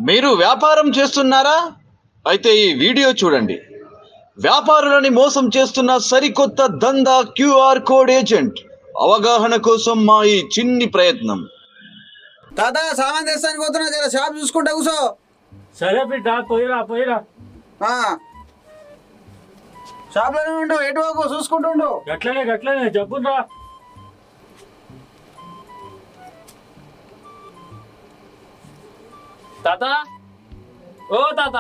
మీరు వ్యాపారం చేస్తున్నారా అయితే ఈ వీడియో చూడండి వ్యాపారులని మోసం చేస్తున్న సరికొత్త దందా క్యూఆర్ కోడ్ ఏజెంట్ అవగాహన కోసం మా ఈ చిన్ని ప్రయత్నం తాత సామాన్ తెస్తానికి పోతున్నా జర షాప్ చూసుకుంటా కూసో సరే బిడ్డ పోయిరా పోయిరా ఆ. షాప్లోనే ఉండు ఎటు పోకు చూసుకుంటుండు గట్లనే గట్లనే చెప్పురా తాత ఓ తాత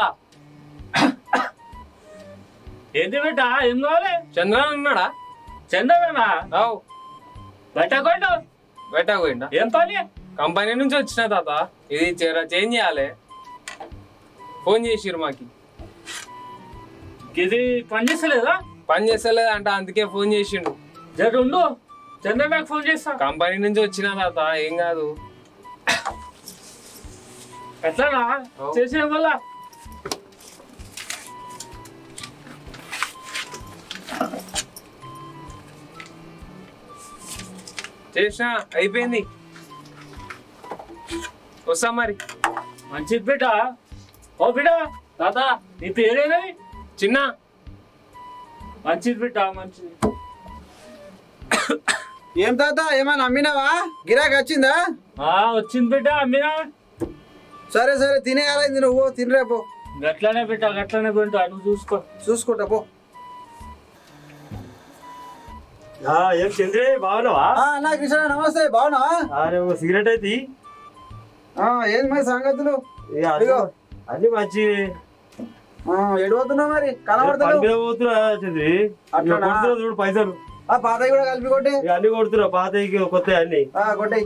ఏంది బిడ్డ ఏం కావాలి చంద్రన్ ఉన్నాడా చందనా రావు బయట కొట్టు బయట పోయిండా ఏం పని కంపెనీ నుంచి వచ్చిన తాత ఇది చే- చేంజ్ చేయాలి ఫోన్ చేసిర్రు మాకి ఇది పని చేస్తలేదా పని చేస్తలేదు అంట అందుకే ఫోన్ చేసిండు జర ఉండు చంద్రబాబు ఫోన్ చేస్తా కంపెనీ నుంచి వచ్చిన తాత ఏం కాదు ఎట్లానా ఓ. చేసే వల్ల చేసిన అయిపోయింది వస్తా మరి మంచిది బిడ్డ ఓ బిడ్డ తాత నీ పేరేనది చిన్న మంచిది బిడ్డ మంచిది ఏం తాత ఏమైనా అమ్మినావా గిరాకీ వచ్చిందా ఆ వచ్చింది బిడ్డ అమ్మినా సరే సరే తినేయాలైంది నువ్వు తినరేపో గట్లనే బిడ్డ గట్లనే బిడ్డ నువ్వు చూసుకో చూసుకుంటా పో ఆ, ఏం చంద్రే బాగున్నావా ఆ, అన్నా కృష్ణ నమస్తే బాగున్నావా అరే ఒక సిగరెట్ అయితే ఆ, ఏంది మరి సంగతులు ఇక అన్ని- ఇదిగో. అన్ని మంచి ఆ, ఎటు పోతున్నావు మరి పని కనబడతావు మీద పోతున్నా చంద్రి ఇక అట్లనా? కొడుతున్నా చూడు పైసలు ఆ పాతవి కూడా కలిపి కొట్టే ఇక అన్ని కొడుతున్నా పాత కొత్త అన్ని ఆ, కొట్టేయి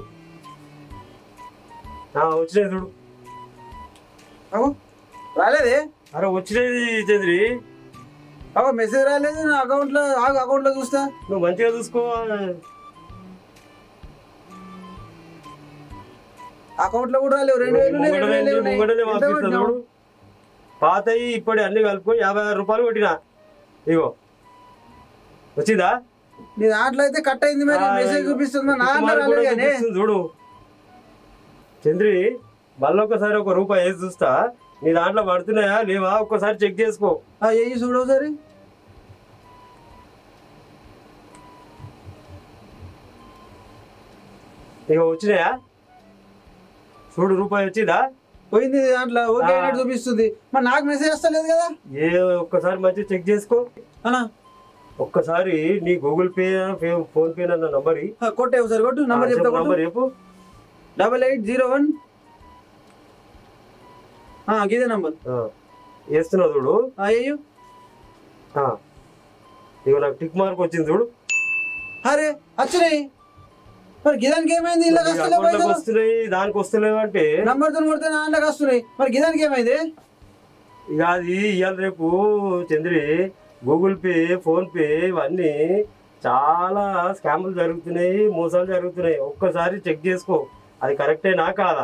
ఆ, వచ్చినాయి చూడు అవు రాలేదే అరే వచ్చినది చంద్రి అవు మెసేజ్ రాలేదు నా అకౌంట్ లో ఆగు అకౌంట్ లో చూస్తా నువ్వు మంచిగా చూసుకో అకౌంట్ లో కూడా రాలేవు రెండు వేలు ఉన్నాయి, రెండు వేలు ఉన్నాయి. ముంగడనే ఎంత పంపిస్తా కొట్టినావు? చూడు పాతయి ఇప్పటి అన్ని కలుపుకొని యాభై ఆరు రూపాయలు కొట్టినా ఇగో వచ్చిందా నీ దాంట్లో అయితే కట్ అయింది మరి ఆ, మెసేజ్ ఇగో. చూపిస్తుంది మరి నా ఇటు దాంట్లో మార్కు కూడా రాలేదు కానీ చూపిస్తుంది చూడు చంద్రి మళ్ళీ ఒకసారి ఒక రూపాయి వేసి చూస్తా నీ దాంట్లో పడుతున్నాయా లేవా ఒక్కసారి చెక్ చేసుకో ఆ, ఎయ్యి చూడు ఒకసారి ఇక వచ్చినాయా చూడు రూపాయి వచ్చిందా పోయింది దాంట్లో ఓకే ఆ. అయినట్టు చూపిస్తుంది మరి నాకు మెసేజ్ వస్తలేదు కదా ఏ ఒక్కసారి మంచిగా చెక్ చేసుకో అన్నా ఒక్కసారి నీ గూగుల్ పే ఫే- ఫోన్ పే అన్న నంబర్ ఇ. ఆ, కొట్టే ఒకసారి కొట్టు నంబర్ ఆ, చెప్తా చెప్పు కొట్టు నంబర్ చెప్పు డబల్ ఎయిట్ జీరో వన్ ఇదే నంబర్ ఆ, వేస్తున్నా చూడు అయ్యో ఆ. ఇగో నాకు టిక్ మార్క్ వచ్చింది చూడు అరే వచ్చినాయి మరి గిదానికి ఏమైంది ఇలా నీ వస్తలే అకౌంట్లోకి పైసలు వస్తున్నాయి దానికి వస్తలేవు అంటే నంబర్ తో కొడితే నా దాంట్లోకి వస్తున్నాయి మరి గిదానికి ఏమైంది ఇక అది ఇవాళ రేపు చంద్రి గూగుల్ పే ఫోన్ పే ఇవన్నీ చాలా స్కాములు జరుగుతున్నాయి మోసాలు జరుగుతున్నాయి ఒక్కసారి చెక్ చేసుకో అది కరెక్టేనా కాదా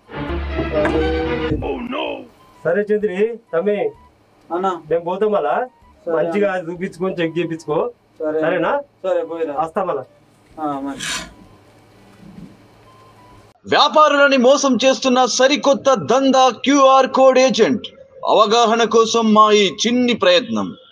సరే చంద్రి తమ్మి అన్నా మేము పోతాం మళ్ళా సరే. మంచిగా అది చూపించుకొని చెక్ చేయించుకో సరే సరేనా సరే పోయిరా వస్తా మళ్ళా ఆ, మరి వ్యాపారులని మోసం చేస్తున్న సరికొత్త దందా క్యూఆర్ కోడ్ ఏజెంట్ అవగాహన కోసం మా ఈ చిన్ని ప్రయత్నం